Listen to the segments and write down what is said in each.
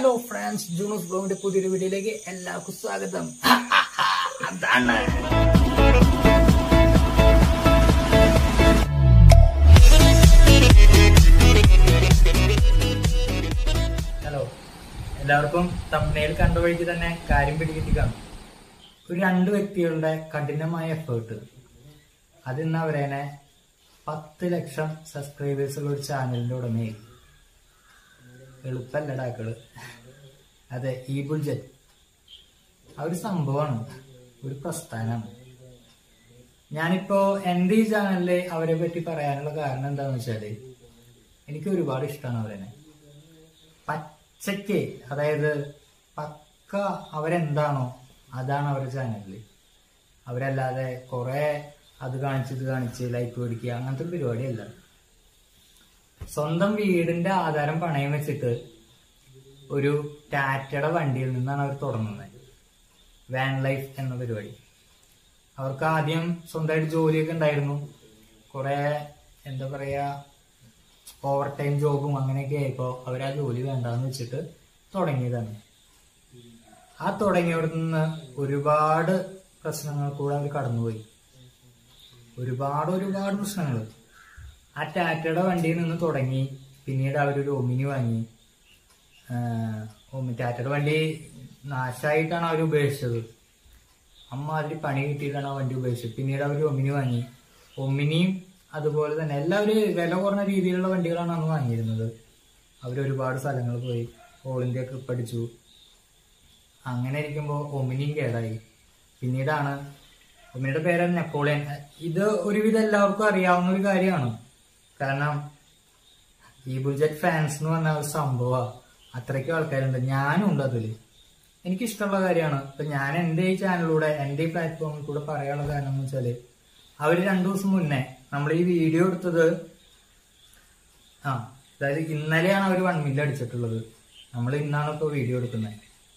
hello friends ജൂണൂസ് ബ്ലോഗിന്റെ പുതിയൊരു വീഡിയോയിലേക്ക് എല്ലാവർക്കും സ്വാഗതം അതാണ് ഹലോ എല്ലാവർക്കും തമ്മനയിൽ കണ്ട വഴിക്ക് തന്നെ കാര്യം പിടികിട്ടിക്കാണ് ഒരു രണ്ട് വ്യക്തികളുടെ കഠിനമായ എഫേർട്ട് അതിന്ന് അവരേനെ പത്ത് ലക്ഷം സബ്സ്ക്രൈബേഴ്സുള്ള ഒരു ചാനലിന്റെ ഉടമയായി എളുപ്പല്ലടാക്കള് അതെ ഈ ബുൾജറ്റ് ആ ഒരു സംഭവമാണ് ഒരു പ്രസ്ഥാനമാണ് ഞാനിപ്പോ എന്റെ ഈ ചാനലില് അവരെ പറ്റി പറയാനുള്ള കാരണം എന്താന്ന് വെച്ചാല് എനിക്ക് ഒരുപാട് ഇഷ്ടമാണ് അവരെന്നെ പച്ചയ്ക്ക് അതായത് പക്ക അവരെന്താണോ അതാണ് അവരുടെ ചാനലില് അവരല്ലാതെ കുറെ അത് കാണിച്ച് ഇത് കാണിച്ച് ലൈക്ക് മേടിക്കുക അങ്ങനത്തെ ഒരു പരിപാടിയല്ല സ്വന്തം വീടിന്റെ ആധാരം പണയം വെച്ചിട്ട് ഒരു ടാറ്റയുടെ വണ്ടിയിൽ നിന്നാണ് അവർ തുടങ്ങുന്നത് വാൻ ലൈഫ് എന്ന പരിപാടി അവർക്ക് ആദ്യം സ്വന്തമായിട്ട് ജോലിയൊക്കെ ഉണ്ടായിരുന്നു കുറെ എന്താ പറയാ ഓവർ ടൈം ജോബും അങ്ങനെയൊക്കെ ആയപ്പോ അവർ ആ ജോലി വേണ്ടാന്ന് വെച്ചിട്ട് തുടങ്ങിയതാണ് ആ തുടങ്ങിയവിടെ നിന്ന് ഒരുപാട് പ്രശ്നങ്ങൾ കൂടെ അവർ കടന്നുപോയി ഒരുപാട് ഒരുപാട് പ്രശ്നങ്ങൾ ആ ടാറ്റയുടെ വണ്ടിയിൽ നിന്ന് തുടങ്ങി പിന്നീട് അവരൊരു ഒമിനി വാങ്ങി ആഹ് ഒമി- ടാറ്റയുടെ വണ്ടി നാശമായിട്ടാണ് അവർ ഉപേക്ഷിച്ചത് അമ്മാതിരി പണി കിട്ടിയിട്ടാണ് ആ വണ്ടി ഉപേക്ഷിച്ചത് പിന്നീട് അവർ ഒമിനി വാങ്ങി ഒമിനിയും അതുപോലെ തന്നെ എല്ലാവരും വില കുറഞ്ഞ രീതിയിലുള്ള വണ്ടികളാണ് അന്ന് വാങ്ങിയിരുന്നത് അവർ ഒരുപാട് സ്ഥലങ്ങൾ പോയി ഓൾ ഇന്ത്യ ട്രിപ്പ് അടിച്ചു അങ്ങനെ ഇരിക്കുമ്പോൾ ഒമിനിയും കേടായി പിന്നീടാണ് ഒമിനിയുടെ പേര് നെപ്പോളിയൻ ഇത് ഒരുവിധം എല്ലാവർക്കും അറിയാവുന്ന ഒരു കാര്യമാണ് കാരണം ഈ ബുജറ്റ് ഫാൻസ് എന്ന് പറഞ്ഞ ഒരു സംഭവം അത്രയ്ക്കും ആൾക്കാരുണ്ട് ഞാനും ഉണ്ട് അതില് എനിക്കിഷ്ടമുള്ള കാര്യമാണ് ഇപ്പൊ ഞാൻ എന്റെ ഈ ചാനലിലൂടെ എന്റെ ഈ പ്ലാറ്റ്ഫോമിൽ കൂടെ പറയാനുള്ള കാരണം എന്ന് വെച്ചാല് അവര് രണ്ടു ദിവസം മുന്നേ നമ്മൾ ഈ വീഡിയോ എടുത്തത് ആ അതായത് ഇന്നലെയാണ് അവർ വൺ മില്ല് അടിച്ചിട്ടുള്ളത് നമ്മൾ ഇന്നാണ് ഇപ്പോൾ വീഡിയോ എടുക്കുന്നത്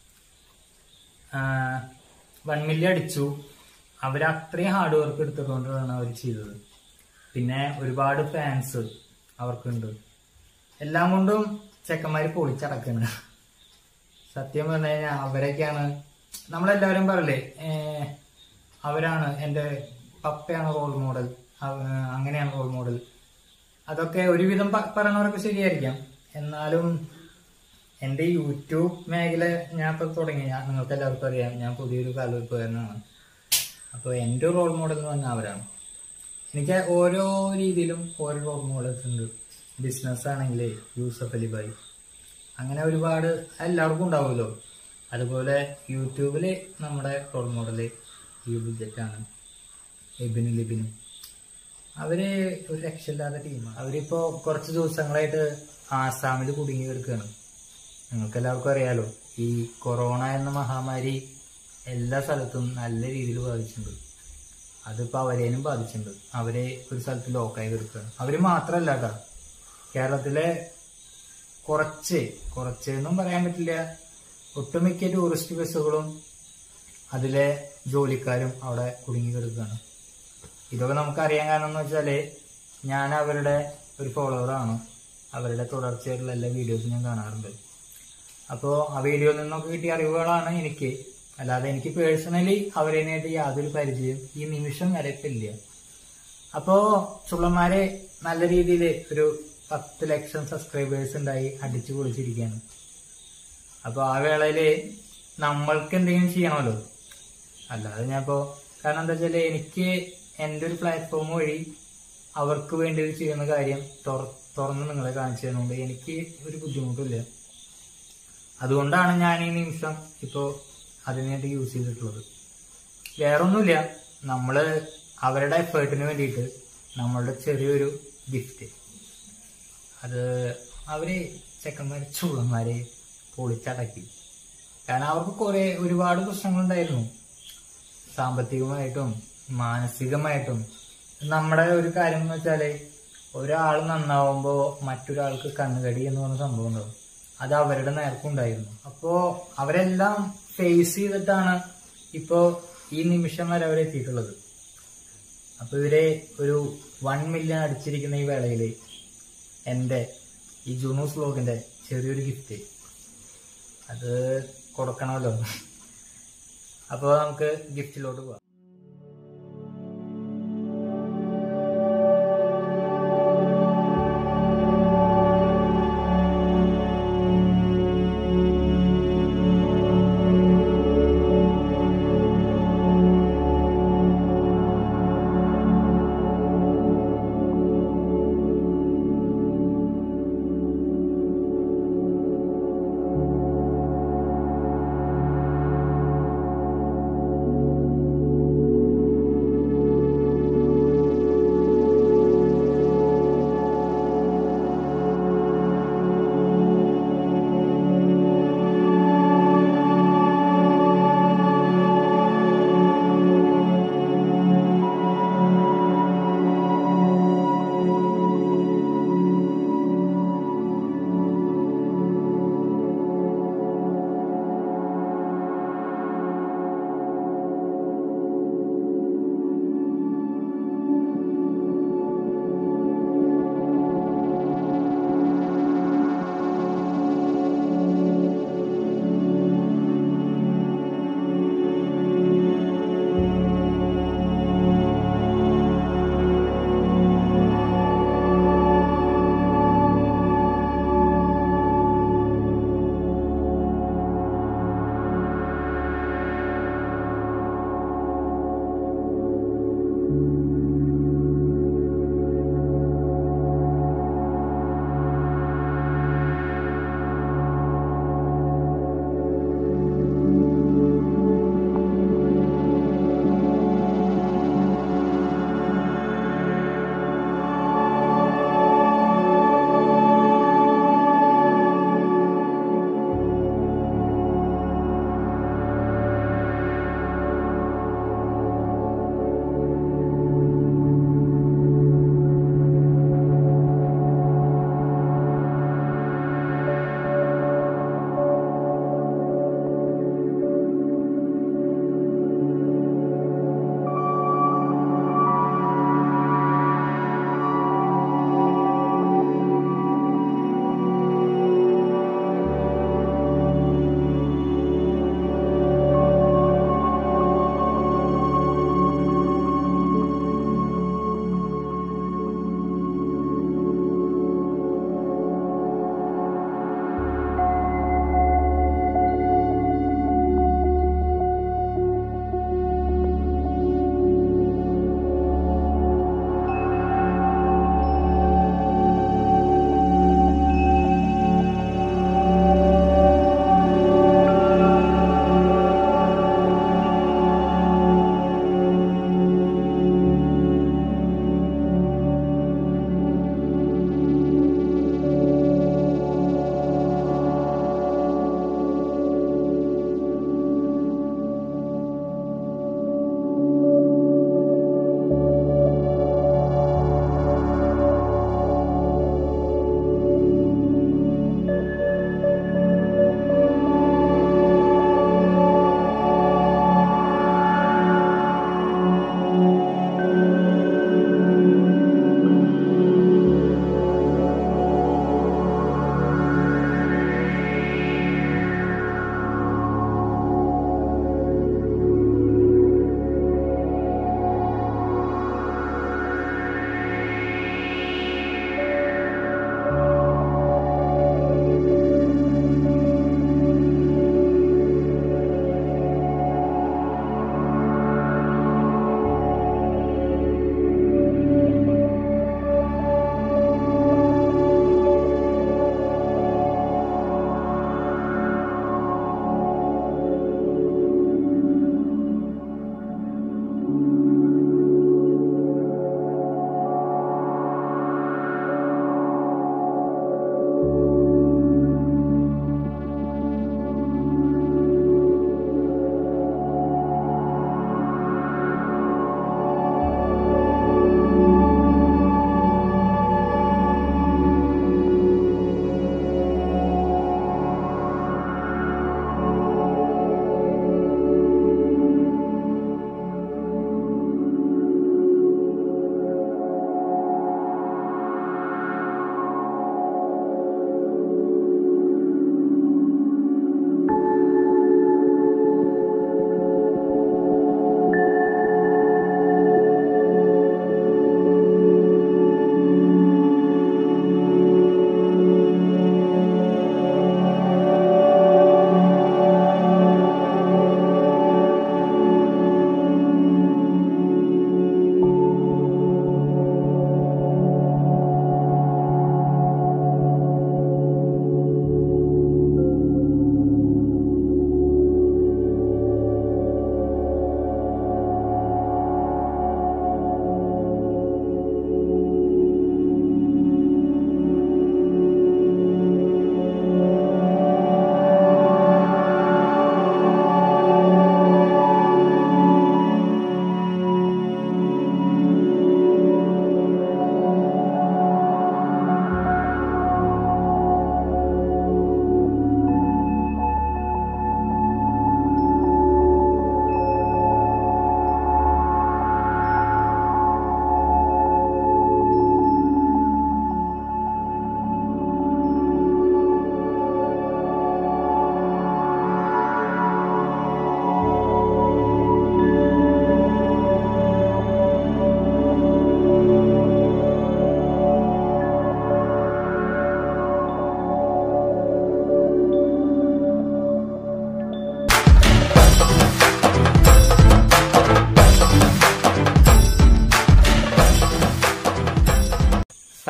വൺ മില്ല് അടിച്ചു അവർ അത്രയും ഹാർഡ് വർക്ക് എടുത്തുകൊണ്ടാണ് അവർ ചെയ്തത് പിന്നെ ഒരുപാട് ഫാൻസ് അവർക്കുണ്ട് എല്ലാം കൊണ്ടും ചെക്കന്മാര് പൊളിച്ചടക്കാണ് സത്യം പറഞ്ഞു കഴിഞ്ഞാൽ അവരൊക്കെയാണ് നമ്മളെല്ലാവരും പറയില്ലേ ഏഹ് അവരാണ് എൻ്റെ പപ്പയാണ് റോൾ മോഡൽ അങ്ങനെയാണ് റോൾ മോഡൽ അതൊക്കെ ഒരുവിധം പ- പറയണവരൊക്കെ ശരിയായിരിക്കാം എന്നാലും എൻ്റെ യൂട്യൂബ് മേഖല ഞാൻ ഇപ്പൊ തുടങ്ങി ഞാൻ നിങ്ങൾക്ക് എല്ലാവർക്കും അറിയാം ഞാൻ പുതിയൊരു കാലവെപ്പുകാരനാണ് അപ്പോൾ എൻ്റെ റോൾ മോഡൽ എന്ന് പറഞ്ഞാൽ അവരാണ് എനിക്ക് ഓരോ രീതിയിലും ഓരോ റോൾ മോഡൽസ് ഉണ്ട് ബിസിനസ് ആണെങ്കിൽ യൂസഫ് അലി ഭായി അങ്ങനെ ഒരുപാട് എല്ലാവർക്കും ഉണ്ടാവുമല്ലോ അതുപോലെ യൂട്യൂബില് നമ്മുടെ റോൾ മോഡല് ഈ ബുജറ്റാണ് എബിനും ലിബിനും അവര് ഒരു രക്ഷയില്ലാത്ത ടീമാണ് അവരിപ്പോ കുറച്ച് ദിവസങ്ങളായിട്ട് ആസാമിൽ കുടുങ്ങി കിടക്കുകയാണ് നിങ്ങൾക്ക് എല്ലാവർക്കും അറിയാലോ ഈ കൊറോണ എന്ന മഹാമാരി എല്ലാ സ്ഥലത്തും നല്ല രീതിയിൽ ബാധിച്ചിട്ടുണ്ട് അതിപ്പോ അവരേനും ബാധിച്ചിട്ടുണ്ട് അവരെ ഒരു സ്ഥലത്ത് ലോക്കായി കിടക്കുകയാണ് അവര് മാത്രല്ല കേട്ടോ കേരളത്തിലെ കുറച്ച് കുറച്ച് എന്നും പറയാൻ പറ്റില്ല ഒട്ടുമിക്ക ടൂറിസ്റ്റ് ബസ്സുകളും അതിലെ ജോലിക്കാരും അവിടെ കുടുങ്ങി കിടക്കുകയാണ് ഇതൊക്കെ നമുക്ക് അറിയാൻ കാരണം എന്ന് വെച്ചാല് ഞാൻ അവരുടെ ഒരു ഫോളോവറാണ് അവരുടെ തുടർച്ചയായിട്ടുള്ള എല്ലാ വീഡിയോസും ഞാൻ കാണാറുണ്ട് അപ്പോൾ ആ വീഡിയോയിൽ നിന്നൊക്കെ കിട്ടിയ അറിവുകളാണ് എനിക്ക് അല്ലാതെ എനിക്ക് പേഴ്സണലി അവരേനായിട്ട് യാതൊരു പരിചയം ഈ നിമിഷം വരെ ഇപ്പൊ ഇല്ല അപ്പോ ചുള്ളന്മാരെ നല്ല രീതിയിൽ ഒരു പത്ത് ലക്ഷം സബ്സ്ക്രൈബേഴ്സ് ഉണ്ടായി അടിച്ചു പൊളിച്ചിരിക്കുകയാണ് അപ്പൊ ആ വേളയില് നമ്മൾക്ക് എന്തെങ്കിലും ചെയ്യണമല്ലോ അല്ലാതെ ഞാൻ ഇപ്പോ കാരണം എന്താ വെച്ചാല് എനിക്ക് എന്റെ ഒരു പ്ലാറ്റ്ഫോം വഴി അവർക്ക് വേണ്ടി ഒരു ചെയ്യുന്ന കാര്യം തുറ- തുറന്ന് നിങ്ങളെ കാണിച്ചു തരുന്നുണ്ട് എനിക്ക് ഒരു ബുദ്ധിമുട്ടില്ല അതുകൊണ്ടാണ് ഞാൻ ഈ നിമിഷം ഇപ്പോ അതിനായിട്ട് യൂസ് ചെയ്തിട്ടുള്ളത് വേറൊന്നുമില്ല നമ്മള് അവരുടെ എഫേർട്ടിന് വേണ്ടിയിട്ട് നമ്മളുടെ ചെറിയൊരു ഗിഫ്റ്റ് അത് അവര് ചെക്കന്മാര് ചുള്ളന്മാരെ പൊളിച്ചടക്കി കാരണം അവർക്ക് കുറെ ഒരുപാട് പ്രശ്നങ്ങളുണ്ടായിരുന്നു സാമ്പത്തികമായിട്ടും മാനസികമായിട്ടും നമ്മുടെ ഒരു കാര്യം എന്ന് വെച്ചാല് ഒരാൾ നന്നാവുമ്പോ മറ്റൊരാൾക്ക് കണ്ണുകടി എന്ന് പറഞ്ഞ സംഭവം ഉണ്ടാവും അത് അവരുടെ നേർക്കുണ്ടായിരുന്നു അപ്പോ അവരെല്ലാം ഫേസ് ചെയ്തിട്ടാണ് ഇപ്പോ ഈ നിമിഷം വരെ അവരെത്തിയിട്ടുള്ളത് അപ്പൊ ഇവരെ ഒരു വൺ മില്യൺ അടിച്ചിരിക്കുന്ന ഈ വേളയില് എന്റെ ഈ ജൂണൂസ് വ്ലോഗിന്റെ ചെറിയൊരു ഗിഫ്റ്റ് അത് കൊടുക്കണമല്ലോ അപ്പോൾ നമുക്ക് ഗിഫ്റ്റിലോട്ട് പോവാം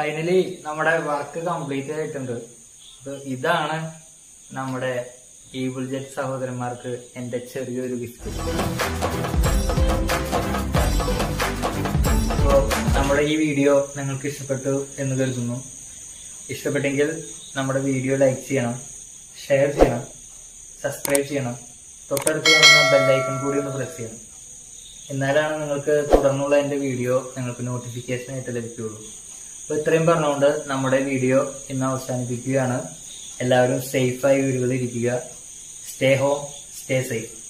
ഫൈനലി നമ്മുടെ വർക്ക് കംപ്ലീറ്റ് ആയിട്ടുണ്ട് അപ്പൊ ഇതാണ് നമ്മുടെ ഈബിൾ ജെറ്റ് സഹോദരന്മാർക്ക് എന്റെ ചെറിയൊരു ഗിഫ്റ്റ് അപ്പോൾ നമ്മുടെ ഈ വീഡിയോ നിങ്ങൾക്ക് ഇഷ്ടപ്പെട്ടു എന്ന് കരുതുന്നു ഇഷ്ടപ്പെട്ടെങ്കിൽ നമ്മുടെ വീഡിയോ ലൈക്ക് ചെയ്യണം ഷെയർ ചെയ്യണം സബ്സ്ക്രൈബ് ചെയ്യണം തൊട്ടടുത്ത് കാണുന്ന ബെല്ലൈക്കൺ കൂടി ഒന്ന് പ്രസ് ചെയ്യണം എന്നാലാണ് നിങ്ങൾക്ക് തുടർന്നുള്ള എൻ്റെ വീഡിയോ നിങ്ങൾക്ക് നോട്ടിഫിക്കേഷൻ ആയിട്ട് ലഭിക്കുകയുള്ളൂ അപ്പോൾ ഇത്രയും പറഞ്ഞുകൊണ്ട് നമ്മുടെ വീഡിയോ ഇന്ന് അവസാനിപ്പിക്കുകയാണ് എല്ലാവരും സേഫായി വീടുകളിൽ ഇരിക്കുക സ്റ്റേ ഹോം സ്റ്റേ സേഫ്